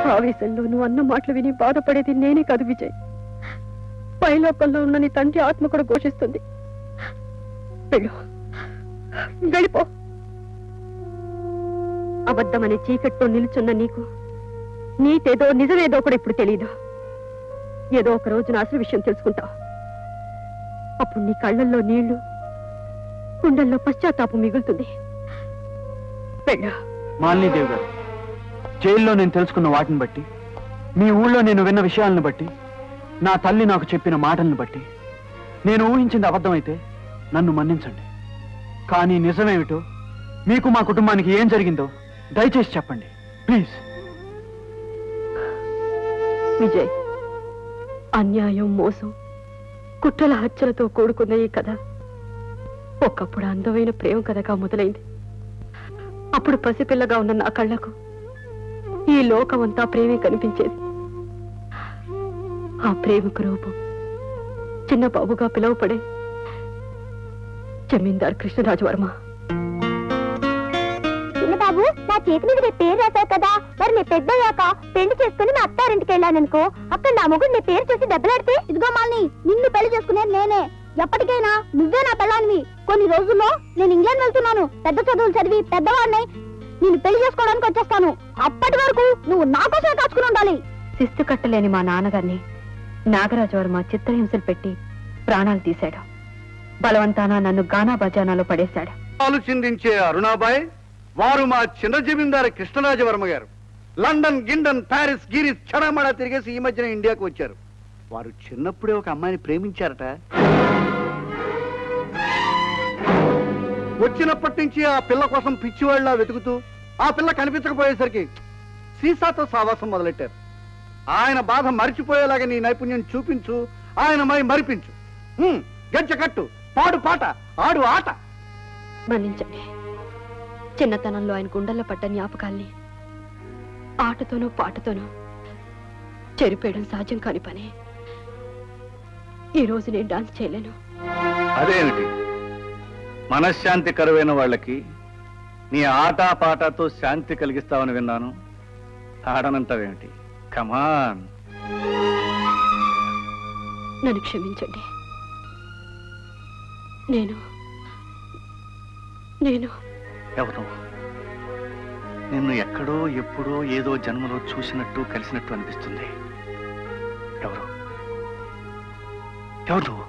ఆవేశంలో నువ్వు అన్న మాటలు విని బాధపడేది నేనే కాదు విజయ్ పైలోకంలో ఉన్న నీ తండ్రి ఆత్మ కూడా ఘోషిస్తుంది వెళ్ళు వెళ్ళిపో అబద్ధమనే చీకట్లో నిలుచున్న నీకు నీతేదో నిజమేదో కూడా ఇప్పుడు తెలీదు ఏదో ఒక రోజు నా అసలు విషయం తెలుసుకుంటావు అప్పుడు నీ కళ్ళల్లో నీళ్లు గుండెల్లో పశ్చాత్తాపం మిగులుతుంది వెళ్ళు మాలినీదేవి గారు జైల్లో నేను తెలుసుకున్న వాటిని బట్టి మీ ఊళ్ళో నేను విన్న విషయాలను బట్టి నా తల్లి నాకు చెప్పిన మాటలను బట్టి నేను ఊహించింది అబద్ధమైతే నన్ను మన్నించండి కానీ నిజమేమిటో మీకు మా కుటుంబానికి ఏం జరిగిందో దయచేసి చెప్పండి ప్లీజ్ విజయ్ అన్యాయం మోసం కుట్రల హత్యలతో కూడుకున్న ఈ కథ ఒకప్పుడు అందమైన ప్రేమ కథగా మొదలైంది అప్పుడు పసిపిల్లగా ఉన్న నా కళ్ళకు ఈ లోకమంతా ప్రేమే కనిపించేది ఆ ప్రేమకు రూపం చిన్న బాబుగా పిలువపడే జమీందార్ కృష్ణరాజు వర్మ చిన్నబాబు నా చేతి మీద నీ పేరు రాశావు కదా మరి నీ పెద్దయ్యాక పెళ్లి చేసుకుని మా అత్తారింటికి వెళ్ళాననుకో అక్కడ నా మొగుడు నీ పేరు చూసి దెబ్బలాడితే ఇదిగో మాల్ని నిన్ను పెళ్లి చేసుకునేది నేనే ఎప్పటికైనా నువ్వే నా పెళ్ళానివి కొన్ని రోజుల్లో నేను ఇంగ్లాండ్ వెళ్తున్నాను పెద్ద చదువులు చదివి పెద్దవాడిని నేను పెళ్లి చేసుకోవడానికి వచ్చేస్తాను అప్పటి వరకు నువ్వు నా కోసమే కాచుకుని ఉండాలి శిస్తు కట్టలేని మా నాన్నగారిని నాగరాజు వర్మ చిత్రహింసలు పెట్టి ప్రాణాలు తీశాడు బలవంతాన నన్ను గానా బజానాలో పడేశాడు పాలు చిందించే అరుణాబాయ్ వారు మా చిన్న జమీందారు కృష్ణరాజవర్మ గారు లండన్ గిండన్ ప్యారిస్ గిరిస్ చడమడ తిరిగేసి ఈ మధ్యన ఇండియాకు వచ్చారు వారు చిన్నప్పుడే ఒక అమ్మాయిని ప్రేమించారట వచ్చినప్పటి నుంచి ఆ పిల్ల కోసం పిచ్చివాళ్ళ వెతుకుతూ ఆ పిల్ల కనిపించకపోయేసరికి సీసాతో సావాసం మొదలెట్టారు ఆయన బాధ మరిచిపోయేలాగా నీ నైపుణ్యం చూపించు ఆయన మై మరిపించు హ్మ్, గజ్జ కట్టు పాడు పాట ఆడు ఆట మన్నించండి చిన్నతనంలో ఆయన గుండెల్లో పడ్డ జ్ఞాపకాల్ని ఆటతోనూ పాటతోనూ చెరిపేయడం సాధ్యం కాని పని ఈ రోజు నేను డాన్స్ చేయలేను అదేమిటి మనశ్శాంతి కరువైన వాళ్ళకి నీ ఆట పాటతో శాంతి కలిగిస్తావని విన్నాను ఆడనంటావేమిటి కమాన్ నన్ను క్షమించండి నేను నేను ఎవరు నిన్ను ఎక్కడో ఎప్పుడో ఏదో జన్మలో చూసినట్టు కలిసినట్టు అనిపిస్తుంది ఎవరు ఎవరు నువ్వు